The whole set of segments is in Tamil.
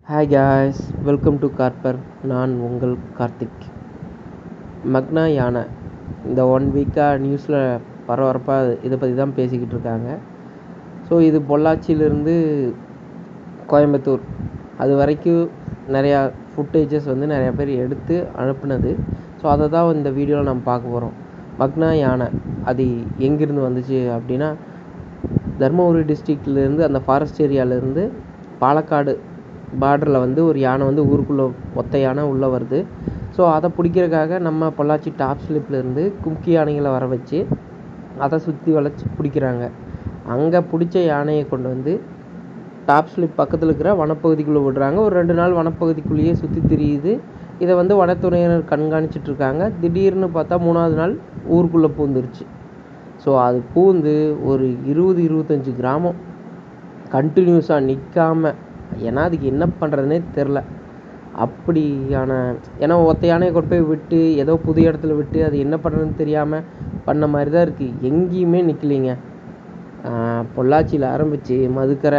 ஹாய் காய்ஸ் வெல்கம் டு கார்பர் நான் உங்கள் கார்த்திக் மக்னா யானை இந்த ஒன் வீக்காக நியூஸில் பரபரப்பாக இதை பற்றி தான் பேசிக்கிட்டு இருக்காங்க ஸோ இது பொள்ளாச்சியிலேருந்து கோயம்புத்தூர் அது வரைக்கும் நிறையா ஃபுட்டேஜஸ் வந்து நிறையா பேர் எடுத்து அனுப்புனது ஸோ அதை தான் இந்த வீடியோவில் நம்ம பார்க்க போகிறோம் மக்னா யானை அது எங்கேருந்து வந்துச்சு அப்படின்னா தருமபுரி டிஸ்ட்ரிக்ட்லேருந்து அந்த ஃபாரஸ்ட் ஏரியாவிலேருந்து பாலக்காடு பார்டரில் வந்து ஒரு யானை வந்து ஊருக்குள்ளே ஒத்த யானை உள்ளே வருது ஸோ அதை பிடிக்கிறதுக்காக நம்ம பொள்ளாச்சி டாப் ஸ்லிப்லேருந்து கும்கி யானைகளை வர வச்சு அதை சுற்றி வளைச்சி பிடிக்கிறாங்க அங்கே பிடிச்ச யானையை கொண்டு வந்து டாப் ஸ்லிப் பக்கத்தில் இருக்கிற வனப்பகுதிக்குள்ளே விடுறாங்க ஒரு ரெண்டு நாள் வனப்பகுதிக்குள்ளேயே சுற்றி திரியுது இதை வந்து வனத்துறையினர் கண்காணிச்சிட்டு இருக்காங்க திடீர்னு பார்த்தா மூணாவது நாள் ஊருக்குள்ளே பூந்துருச்சு ஸோ அது பூந்து ஒரு இருபது இருபத்தஞ்சி கிராமம் கண்டினியூஸாக நிற்காம ஏன்னா அதுக்கு என்ன பண்ணுறதுனே தெரில அப்படியான ஏன்னா ஒத்த யானையை கொண்டு போய் விட்டு ஏதோ புது இடத்துல விட்டு அது என்ன பண்ணுறதுன்னு தெரியாமல் பண்ண மாதிரி தான் இருக்குது எங்கேயுமே நிற்கலிங்க பொள்ளாச்சியில் ஆரம்பித்து மதுக்கரை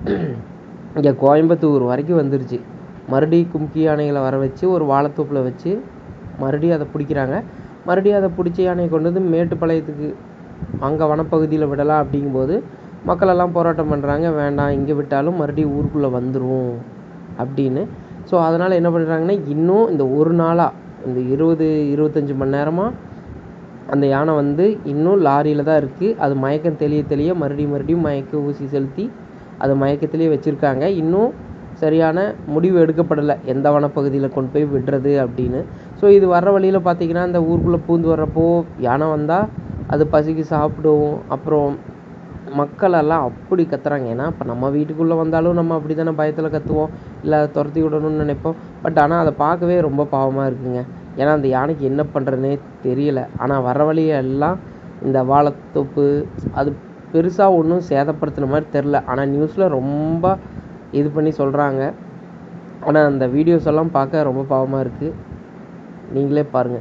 இங்கே கோயம்புத்தூர் வரைக்கும் வந்துருச்சு மறுபடியும் கும்கி யானைகளை வர வச்சு ஒரு வாழைத்தோப்பில் வச்சு மறுபடியும் அதை பிடிக்கிறாங்க மறுபடியும் அதை பிடிச்ச யானையை கொண்டு வந்து மேட்டுப்பாளையத்துக்கு அங்கே வனப்பகுதியில் விடலாம் அப்படிங்கும்போது மக்களெல்லாம் போராட்டம் பண்ணுறாங்க வேண்டாம் இங்கே விட்டாலும் மறுபடியும் ஊருக்குள்ளே வந்துடும் அப்படின்னு ஸோ அதனால் என்ன பண்ணுறாங்கன்னா இன்னும் இந்த ஒரு நாளாக இந்த இருபது இருபத்தஞ்சி மணி நேரமாக அந்த யானை வந்து இன்னும் லாரியில் தான் இருக்குது அது மயக்கம் தெளிய தெளிய மறுபடியும் மறுபடியும் மயக்க ஊசி செலுத்தி அது மயக்கத்திலே வச்சுருக்காங்க இன்னும் சரியான முடிவு எடுக்கப்படலை எந்த வனப்பகுதியில் கொண்டு போய் விடுறது அப்படின்னு ஸோ இது வர்ற வழியில் பார்த்தீங்கன்னா இந்த ஊருக்குள்ளே பூந்து வர்றப்போ யானை வந்தால் அது பசிக்கு சாப்பிடும் அப்புறம் மக்களெல்லாம் அப்படி கத்துறாங்க ஏன்னா இப்போ நம்ம வீட்டுக்குள்ளே வந்தாலும் நம்ம அப்படி தானே பயத்தில் கத்துவோம் இல்லை அதை துரத்தி விடணும்னு நினைப்போம் பட் ஆனால் அதை பார்க்கவே ரொம்ப பாவமாக இருக்குங்க ஏன்னா அந்த யானைக்கு என்ன பண்ணுறதுனே தெரியல ஆனால் வர வழியெல்லாம் இந்த வாழைத்தோப்பு அது பெருசாக ஒன்றும் சேதப்படுத்தின மாதிரி தெரில ஆனால் நியூஸில் ரொம்ப இது பண்ணி சொல்கிறாங்க ஆனால் அந்த வீடியோஸ் எல்லாம் பார்க்க ரொம்ப பாவமாக இருக்குது நீங்களே பாருங்கள்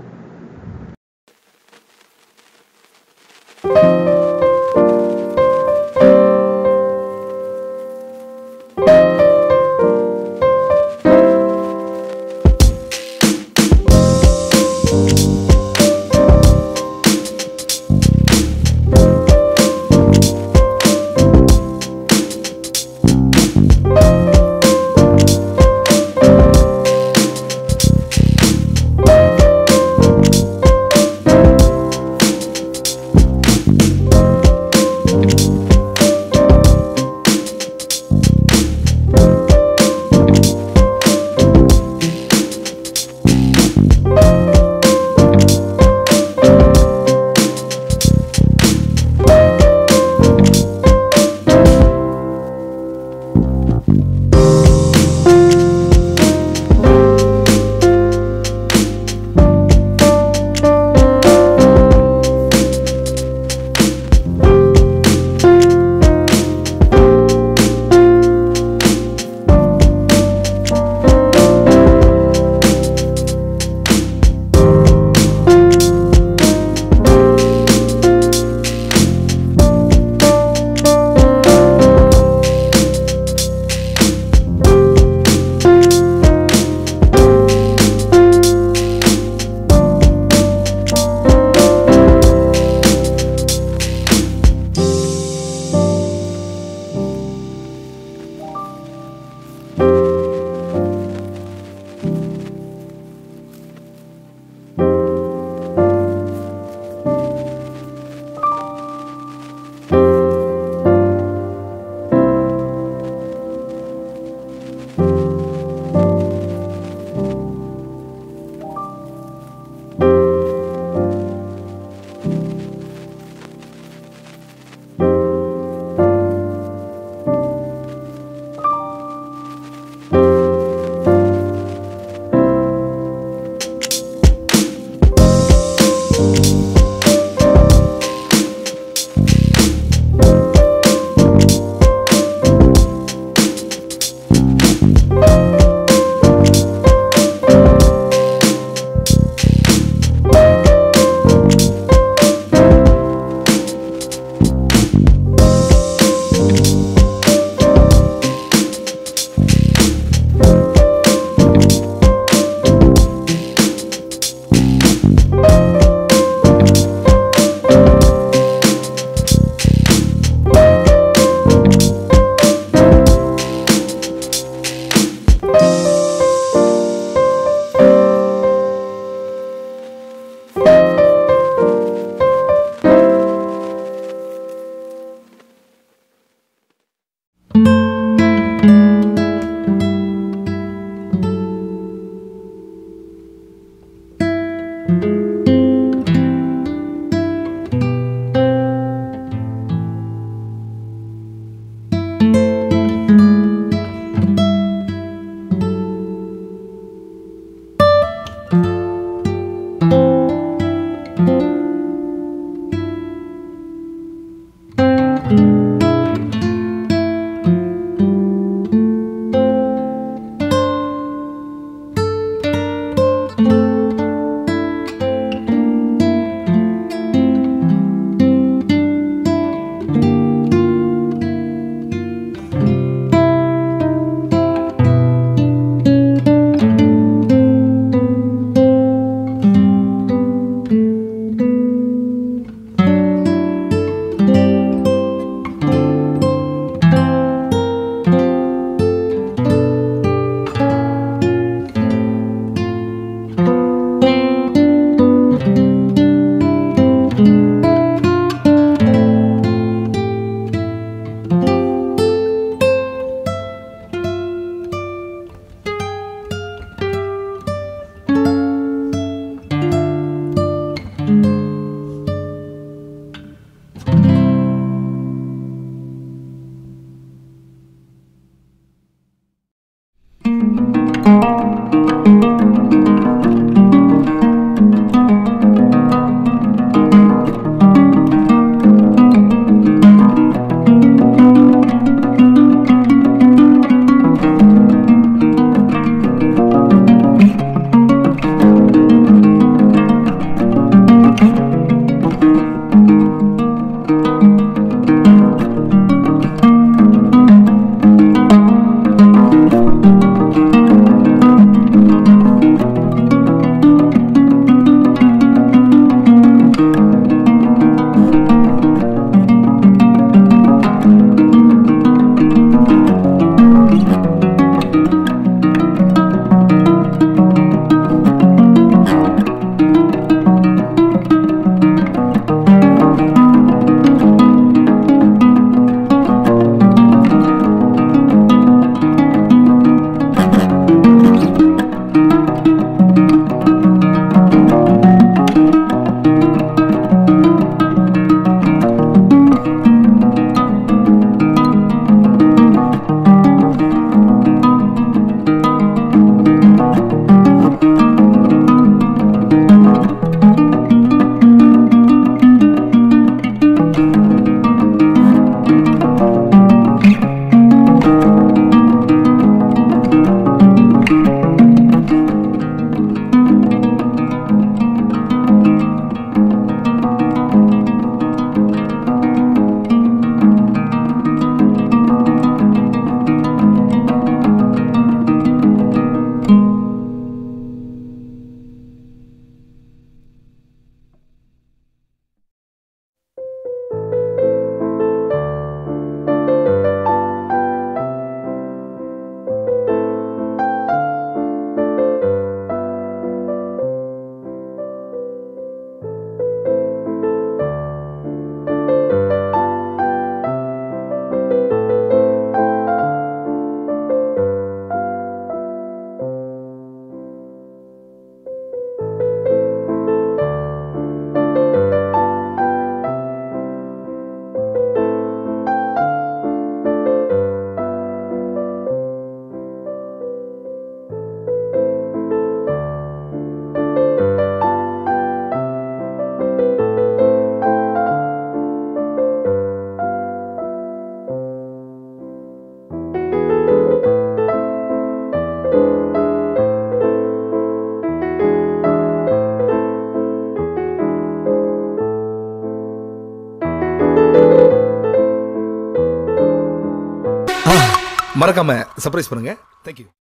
மறக்காம சர்ப்ரைஸ் பண்ணுங்க தேங்க்யூ